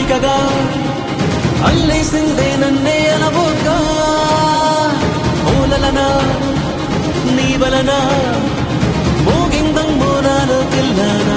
అల్లికగా అల్లేసిందే నన్నే అనబోగా మూలలనా నీ వలన మోగిందమ్మో నాలో పిల్లనా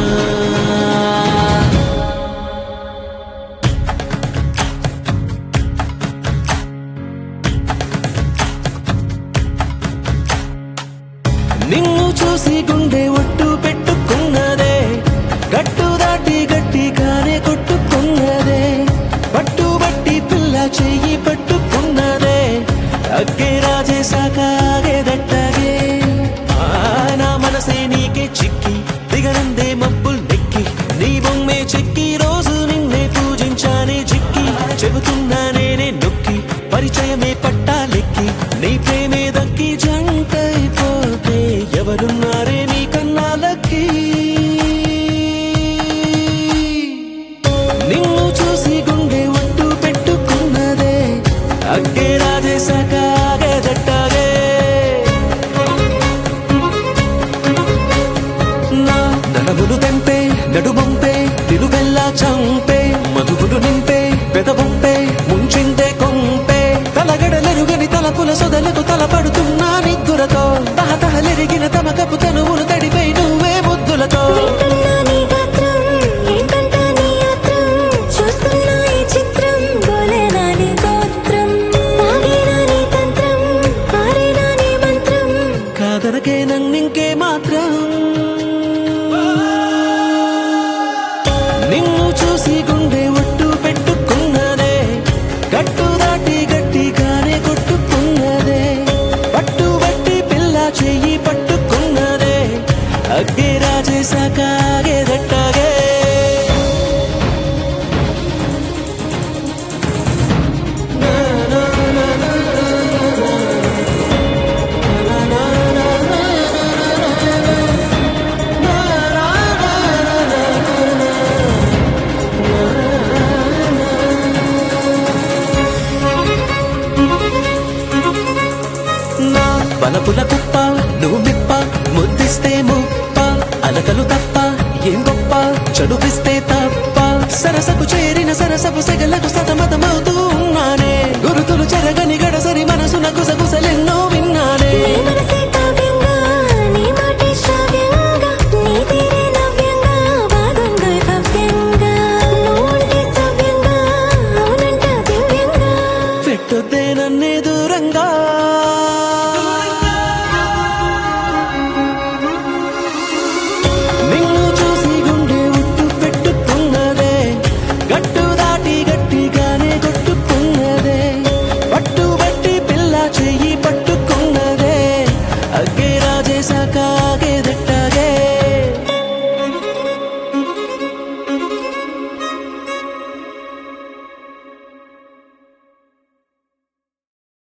నిన్ను చూసి గుండె ఒట్టు పెట్టుకున్నదే గట్టు దాటి గట్టిగానే కొట్టుకున్నదే పట్టు బట్టి పిల్ల చెయ్యి పట్టుకున్నదే అగ్గే రాజేశాక ఆగేదట్టగే ఆ, నా మనసే నీకే చిక్కి దిగనందే మబ్బుల్ నెక్కి నీ బొమ్మే చెక్కి రోజు నిన్నే పూజించానే చిక్కి చెబుతున్నా నేనే నొక్కి పరిచయమే పట్టాలెక్కి నీ ప్రేమే దక్కి జంటైపోతే ఎవరున్నారే నీ కన్నాలకి నిన్ను చూసి గుండె ఒట్టు పెట్టుకున్నదే అగ్గే రాజేశాక ఆగేదట్టాగే నా నడములు తెంపే నడుమంపే తిరువెల్లా చంపే మధువులు నింపే పెదవంపే ముంచిందే కొంపే తలగడలెరుగని తలపుల సొదలకు తలపడుతున్నా నిద్దులతో తహతహలెరిగిన తమకపు తనువులు తడిపై నువ్వే ముద్దులతో వింటున్నా నీ గాత్రం ఏంటంటా నీ ఆత్రం చూస్తున్నా ఈ చిత్రం గోలేనా నీ గోత్రం సాగేనా నీ తంత్రం పారేనా నీ మంత్రం కాదనకే నన్నింకే మాత్రం నిన్ను చూసి గుండె ఒట్టు పెట్టుకున్నదే గట్టు దాటి గట్టిగానే కొట్టుకున్నదే పట్టు బట్టి పిల్ల చెయ్యి పట్టుకున్నదే అగ్గే రాజేశాక ఆగేదట్టాగే నా బలపుల కుప్ప నువ్వు మిప్ప ముద్దిస్తే ముప్ప అలకలు తప్ప ఏం గొప్ప చదువిస్తే తప్ప సరసకు చేరిన సరసపు సెగలకు సతమతమవుతూ ఉన్నానే గురుతులు చెరగని గడసరి